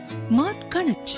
smart connect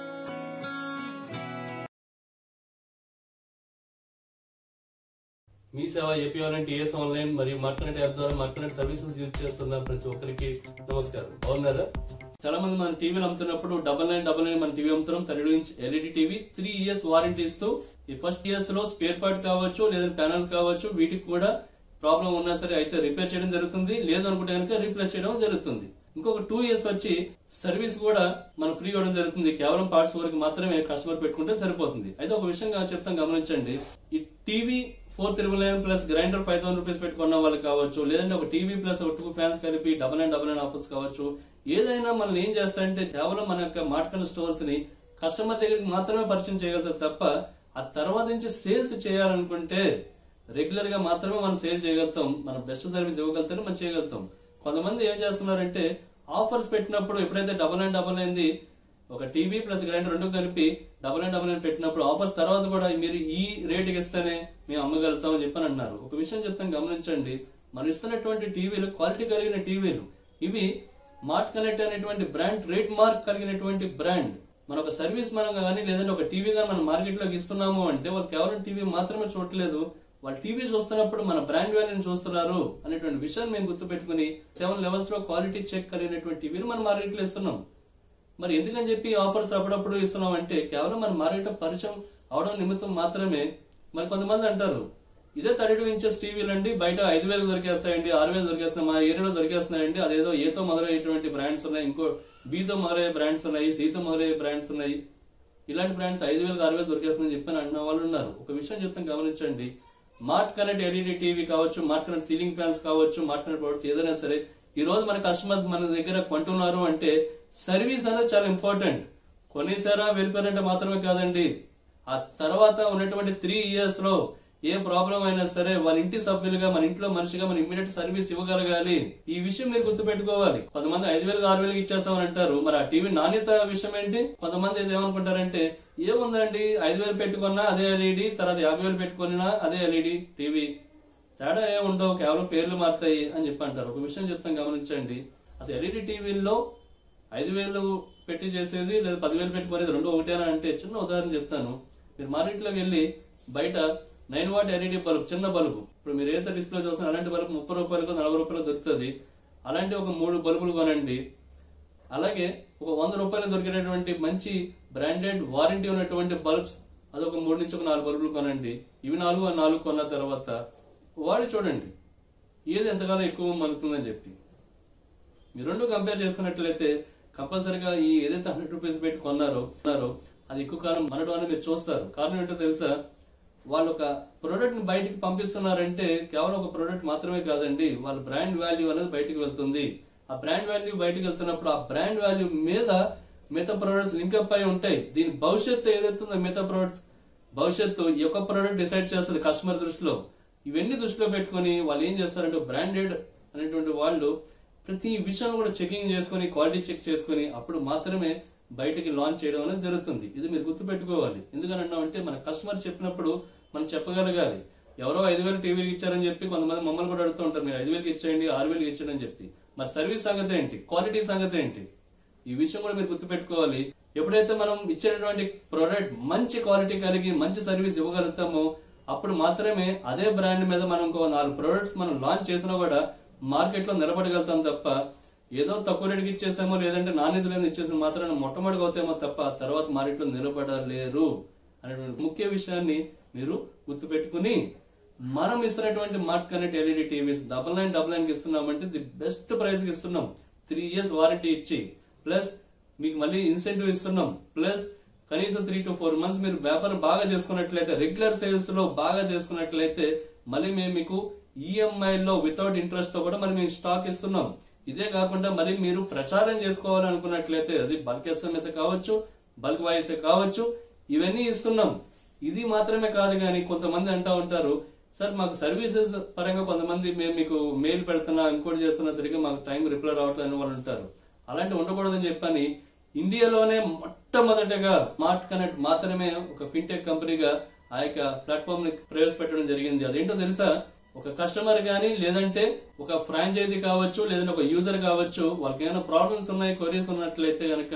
మీ సేవ AP online TS online మరియు మార్కెట్ యాప్ ద్వారా మార్కెట్ సర్వీసెస్ యూజ్ చేస్తున్న ప్రతి ఒక్కరికి నమస్కారం బాగున్నారా చాలా మంది మన టీవీలు అమ్ముతున్నప్పుడు డబల్ నైన్ డబల్ నైన్ మన టీవీ అమ్ముతున్నాం thirty inch LED TV three years warranty ఇస్తూ ఈ ఫస్ట్ ఇయర్స్ లో స్పేర్ పార్ట్ కావచ్చు లేదా ప్యానల్ కావచ్చు వీటికి కూడా ప్రాబ్లం ఉన్నా సరే అయితే రిపేర్ చేయడం జరుగుతుంది లేదు అనుకుంటే కనుక రీప్లేస్ చేయడం జరుగుతుంది ఇంకొక టూ ఇయర్స్ వచ్చి సర్వీస్ కూడా మనం ఫ్రీ ఇవ్వడం జరుగుతుంది కేవలం పార్ట్స్ వరకు మాత్రమే కస్టమర్ పెట్టుకుంటే సరిపోతుంది అయితే ఒక విషయం గా చెప్తాం గమనించండి ఈ TV four triple nine plus grinder five thousand rupees పెట్టుకున్న వాళ్ళు కావచ్చు లేదంటే ఒక టీవీ ప్లస్ ఒక టూ ఫ్యాన్స్ కలిపి double nine double nine offers కావచ్చు ఏదైనా మనం ఏం చేస్తారంటే కేవలం మన యొక్క మార్కెట్ స్టోర్స్ ని కస్టమర్ దగ్గరికి మాత్రమే పరిచయం చేయగలుగుతారు తప్ప ఆ తర్వాత నుంచి సేల్స్ చేయాలనుకుంటే రెగ్యులర్ గా మాత్రమే మనం సేల్ చేయగలుగుతాం మన బెస్ట్ సర్వీస్ ఇవ్వగలుగుతాం మనం చేయగలుగుతాం కొంతమంది ఏం చేస్తున్నారంటే ఆఫర్స్ పెట్టినప్పుడు ఎప్పుడైతే డబల్ నైన్ డబల్ నైన్ది ఒక టీవీ ప్లస్ గ్రైండర్ రెండు కలిపి డబల్ నైన్ డబల్ నైన్ పెట్టినప్పుడు ఆఫర్స్ తర్వాత కూడా మీరు ఈ రేటుకి ఇస్తేనే మేము అమ్మగలుగుతాం అని చెప్పని అన్నారు ఒక విషయం చెప్తాను గమనించండి మనం ఇస్తున్నటువంటి టీవీలు క్వాలిటీ కలిగిన టీవీలు ఇవి మార్ట్ కనెక్ట్ అనేటువంటి బ్రాండ్ ట్రేడ్ మార్క్ కలిగినటువంటి బ్రాండ్ మన ఒక సర్వీస్ మనం కానీ లేదంటే ఒక టీవీ కానీ మనం మార్కెట్ లోకి ఇస్తున్నాము అంటే వాళ్ళు కేవలం టీవీ మాత్రమే చూడట్లేదు వాళ్ళు టీవీ చూస్తున్నప్పుడు మన బ్రాండ్ వాల్యూని చూస్తున్నారు అనేటువంటి విషయాన్ని మేము గుర్తుపెట్టుకుని సెవెన్ లెవెల్స్ లో క్వాలిటీ చెక్ కలిగినటువంటి టీవీలు మనం మార్కెట్ లో ఇస్తున్నాం మరి ఎందుకని చెప్పి ఆఫర్స్ అప్పుడప్పుడు ఇస్తున్నాం అంటే కేవలం మన మార్కెట్ పరిచయం అవడం నిమిత్తం మాత్రమే మరి కొంతమంది అంటారు ఇదే థర్టీ టూ ఇంచెస్ టీవీలు అండి బయట ఐదు వేలు దొరికేస్తాయండి ఆరు వేలు దొరికేస్తాయి మా ఏరియాలో దొరికేస్తున్నాయండి అదేదో ఏతో మొదలయ్యేటువంటి బ్రాండ్స్ ఉన్నాయి ఇంకో బీతో మొదలయ్యే బ్రాండ్స్ ఉన్నాయి సీతో మొదలయ్యే బ్రాండ్స్ ఉన్నాయి ఇలాంటి బ్రాండ్స్ ఐదు వేలకు ఆరు వేలు దొరికేస్తుందని చెప్పి అన్న వాళ్ళు ఉన్నారు ఒక విషయం చెప్తాను గమనించండి మార్ట్ కనెక్ట్ ఎల్ఈడి టీవీ కావచ్చు మార్ట్ కనెక్ట్ సీలింగ్ ఫ్యాన్స్ కావచ్చు మార్ట్ కనెక్ట్ ప్రొడక్ట్స్ ఏదైనా సరే ఈ రోజు మన కస్టమర్స్ మన దగ్గర కొంటున్నారు అంటే సర్వీస్ అనేది చాలా ఇంపార్టెంట్ కొనేసారా వెళ్ళిపోయారంటే మాత్రమే కాదండి ఆ తర్వాత ఉన్నటువంటి త్రీ ఇయర్స్ లో ఏ ప్రాబ్లం అయినా సరే వాళ్ళ ఇంటి సభ్యులుగా మన ఇంట్లో మనిషిగా మన ఇమ్మీడియట్ సర్వీస్ ఇవ్వగలగాలి ఈ విషయం మీరు గుర్తుపెట్టుకోవాలి కొంతమంది ఐదు వేలకు ఆరు వేలకు ఇచ్చేస్తామని అంటారు మరి ఆ టీవీ నాణ్యత విషయం ఏంటి కొంతమంది అయితే ఏమనుకుంటారంటే ఏముందండి ఐదు వేలు పెట్టుకున్నా అదే ఎల్ఈడి తర్వాత యాభై వేలు పెట్టుకున్నా అదే ఎల్ఈడి టీవీ తేడా ఏముండవు కేవలం పేర్లు మారుతాయి అని చెప్పి అంటారు ఒక విషయం చెప్తాం గమనించండి అసలు ఎల్ఈడి టీవీల్లో ఐదు వేలు పెట్టి చేసేది లేదా పదివేలు పెట్టుకునేది రెండు ఒకటేనా అంటే చిన్న ఉదాహరణ చెప్తాను మీరు మార్కెట్లోకి వెళ్ళి బయట నైన్ వాట్ ఎల్ఈడి బల్బ్ చిన్న బల్బు ఇప్పుడు మీరు ఏదైతే డిస్ప్లే చూస్తున్నారు అలాంటి బల్బ్ ముప్పై రూపాయలకు నలభై రూపాయలు దొరుకుతుంది అలాంటి ఒక మూడు బల్బులు కొనండి అలాగే ఒక వంద రూపాయలు దొరికినటువంటి మంచి బ్రాండెడ్ వారంటీ ఉన్నటువంటి బల్బ్స్ అదొక మూడు నుంచి ఒక నాలుగు బల్బులు కొనండి ఇవి నాలుగు ఆ నాలుగు కొన్న తర్వాత వాడి చూడండి ఏది ఎంతకాలం ఎక్కువ మలుతుందని చెప్పి మీరు రెండు కంపేర్ చేసుకున్నట్లయితే కంపల్సరిగా ఈ ఏదైతే హండ్రెడ్ రూపీస్ పెట్టి కొన్నారో కొన్నారో అది ఎక్కువ కాలం మనడం అని మీరు చూస్తారు కారణం ఏంటో తెలుసా వాళ్ళు ఒక ప్రోడక్ట్ ని బయటికి పంపిస్తున్నారంటే కేవలం ఒక ప్రోడక్ట్ మాత్రమే కాదండి వాళ్ళ బ్రాండ్ వాల్యూ అనేది బయటికి వెళ్తుంది ఆ బ్రాండ్ వాల్యూ బయటికి వెళ్తున్నప్పుడు ఆ బ్రాండ్ వాల్యూ మీద మిగతా ప్రొడక్ట్స్ లింకప్ అయి ఉంటాయి దీని భవిష్యత్తు ఏదైతే ఉందో మిగతా ప్రొడక్ట్స్ భవిష్యత్తు ఈ యొక్క ప్రోడక్ట్ డిసైడ్ చేస్తుంది కస్టమర్ దృష్టిలో ఇవన్నీ దృష్టిలో పెట్టుకొని వాళ్ళు ఏం చేస్తారంటే బ్రాండెడ్ అనేటువంటి వాళ్ళు ప్రతి విషయం కూడా చెకింగ్ చేసుకొని క్వాలిటీ చెక్ చేసుకొని అప్పుడు మాత్రమే బయటికి లాంచ్ చేయడం అనేది జరుగుతుంది ఇది మీరు గుర్తుపెట్టుకోవాలి ఎందుకని అన్నామంటే మన కస్టమర్ చెప్పినప్పుడు మనం చెప్పగలగాలి ఎవరో ఐదు వేలు టీవీకి ఇచ్చారని చెప్పి కొంతమంది మమ్మల్ని కూడా అడుగుతూ ఉంటారు మీరు ఐదు వేలకి ఇచ్చేయండి ఆరు వేలకి ఇచ్చేయండి అని చెప్పి మరి సర్వీస్ సంగతి ఏంటి క్వాలిటీ సంగతి ఏంటి ఈ విషయం కూడా మీరు గుర్తుపెట్టుకోవాలి ఎప్పుడైతే మనం ఇచ్చేటటువంటి ప్రోడక్ట్ మంచి క్వాలిటీ కలిగి మంచి సర్వీస్ ఇవ్వగలుగుతామో అప్పుడు మాత్రమే అదే బ్రాండ్ మీద మనం ఇంకో నాలుగు ప్రోడక్ట్స్ మనం లాంచ్ చేసినా కూడా మార్కెట్ లో నిలబడగలుగుతాం తప్ప ఏదో తక్కువ రేటుకి ఇచ్చేసామో లేదంటే నాన్ లేని ఇచ్చేసిన మాత్రం మొట్టమొదటి అవుతామో తప్ప తర్వాత మార్కెట్ లో నిలబడలేరు అనేటువంటి ముఖ్య విషయాన్ని మీరు గుర్తుపెట్టుకుని మనం ఇస్తున్నటువంటి mart connect LED TVs double nine double nine కి ఇస్తున్నామంటే ది బెస్ట్ ప్రైస్ కి ఇస్తున్నాం త్రీ ఇయర్స్ వారంటీ ఇచ్చి ప్లస్ మీకు మళ్ళీ ఇన్సెంటివ్ ఇస్తున్నాం ప్లస్ కనీసం త్రీ టు ఫోర్ మంత్స్ మీరు వ్యాపారం బాగా చేసుకున్నట్లయితే రెగ్యులర్ సేల్స్ లో బాగా చేసుకున్నట్లయితే మళ్ళీ మేము మీకు ఈఎంఐ లో వితౌట్ ఇంట్రెస్ట్ తో కూడా మరి మేము స్టాక్ ఇస్తున్నాం ఇదే కాకుండా మరి మీరు ప్రచారం చేసుకోవాలనుకున్నట్లయితే అది బల్క్ ఎస్ఎంఎస్ కావచ్చు బల్క్ వాయిస్ కావచ్చు ఇవన్నీ ఇస్తున్నాం ఇది మాత్రమే కాదు కానీ కొంతమంది అంటా ఉంటారు సార్ మాకు సర్వీసెస్ పరంగా కొంతమంది మేము మీకు మెయిల్ పెడుతున్నా ఇంకోటి చేస్తున్నా సరిగ్గా మాకు టైం రిప్లై రావట్లేదు అని వాళ్ళు ఉంటారు అలాంటి ఉండకూడదని చెప్పని ఇండియాలోనే మొట్టమొదటగా స్మార్ట్ కనెక్ట్ మాత్రమే ఒక ఫిన్టెక్ కంపెనీగా ఆ యొక్క ప్లాట్ఫామ్ ని ప్రవేశపెట్టడం జరిగింది అదేంటో తెలుసా ఒక కస్టమర్ గానీ లేదంటే ఒక ఫ్రాంచైజీ కావచ్చు లేదంటే ఒక యూజర్ కావచ్చు వాళ్ళకి ఏమైనా ప్రాబ్లమ్స్ ఉన్నాయి క్వరీస్ ఉన్నట్లయితే గనక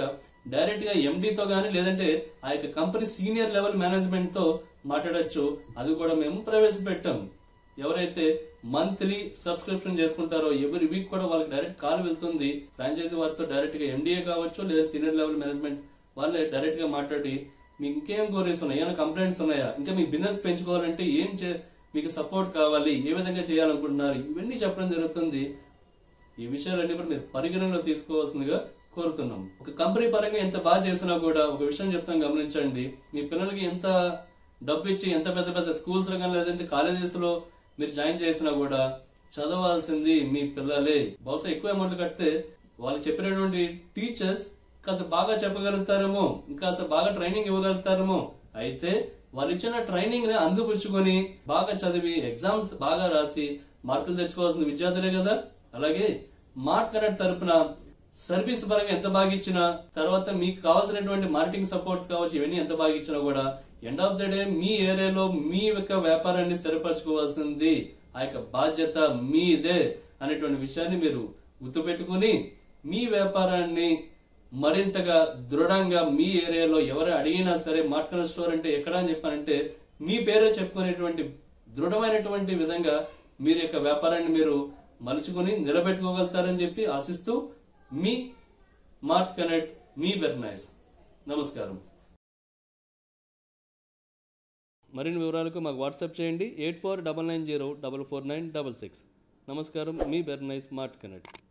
డైరెక్ట్ గా ఎండితో గానీ లేదంటే ఆ యొక్క కంపెనీ సీనియర్ లెవెల్ మేనేజ్మెంట్ తో మాట్లాడొచ్చు అది కూడా మేము ప్రవేశపెట్టాం ఎవరైతే మంత్లీ సబ్స్క్రిప్షన్ చేసుకుంటారో ఎవరి వీక్ కూడా వాళ్ళకి డైరెక్ట్ కాల్ వెళ్తుంది ఫ్రాంచైజీ వారితో డైరెక్ట్ గా ఎండిఏ కావచ్చు లేదా సీనియర్ లెవెల్ మేనేజ్మెంట్ వాళ్ళే డైరెక్ట్ గా మాట్లాడి మీకు ఇంకేం కోరీస్ ఉన్నాయి ఏమైనా కంప్లైంట్స్ ఉన్నాయా ఇంకా మీ బిజినెస్ పెంచుకోవాలంటే ఏం చే మీకు సపోర్ట్ కావాలి ఏ విధంగా చేయాలనుకుంటున్నారు ఇవన్నీ చెప్పడం జరుగుతుంది ఈ విషయాలన్నీ కూడా మీరు పరిగణనలో తీసుకోవాల్సిందిగా కోరుతున్నాం ఒక కంపెనీ పరంగా ఎంత బాగా చేసినా కూడా ఒక విషయం చెప్తాం గమనించండి మీ పిల్లలకి ఎంత డబ్బు ఇచ్చి ఎంత పెద్ద పెద్ద స్కూల్స్ లో కానీ లేదంటే కాలేజెస్ లో మీరు జాయిన్ చేసినా కూడా చదవాల్సింది మీ పిల్లలే బహుశా ఎక్కువ అమౌంట్ కడితే వాళ్ళు చెప్పినటువంటి టీచర్స్ కాస్త బాగా చెప్పగలుగుతారేమో ఇంకాస్త బాగా ట్రైనింగ్ ఇవ్వగలుగుతారేమో అయితే వాళ్ళు ఇచ్చిన ట్రైనింగ్ ని అందిపుచ్చుకొని బాగా చదివి ఎగ్జామ్స్ బాగా రాసి మార్కులు తెచ్చుకోవాల్సిన విద్యార్థులే కదా అలాగే మార్ట్ కనెక్ట్ తరపున సర్వీస్ పరంగా ఎంత బాగా ఇచ్చినా తర్వాత మీకు కావాల్సినటువంటి మార్కెటింగ్ సపోర్ట్స్ కావచ్చు ఇవన్నీ ఎంత బాగా ఇచ్చినా కూడా ఎండ్ ఆఫ్ ద డే మీ ఏరియాలో మీ యొక్క వ్యాపారాన్ని స్థిరపరచుకోవాల్సింది ఆ యొక్క బాధ్యత మీదే అనేటువంటి విషయాన్ని మీరు గుర్తుపెట్టుకుని మీ వ్యాపారాన్ని మరింతగా దృఢంగా మీ ఏరియాలో ఎవరు అడిగినా సరే మార్కెట్ స్టోర్ అంటే ఎక్కడ అని చెప్పానంటే మీ పేరే చెప్పుకునేటువంటి దృఢమైనటువంటి విధంగా మీరు యొక్క వ్యాపారాన్ని మీరు మలుచుకుని నిలబెట్టుకోగలుగుతారని చెప్పి ఆశిస్తూ మీ మార్ట్ కనెక్ట్ మీ బెర్నైస్ నమస్కారం మరిన్ని వివరాలకు మాకు వాట్సాప్ చేయండి eight four double nine zero double four nine double six నమస్కారం మీ బెర్నైస్ మార్ట్ కనెక్ట్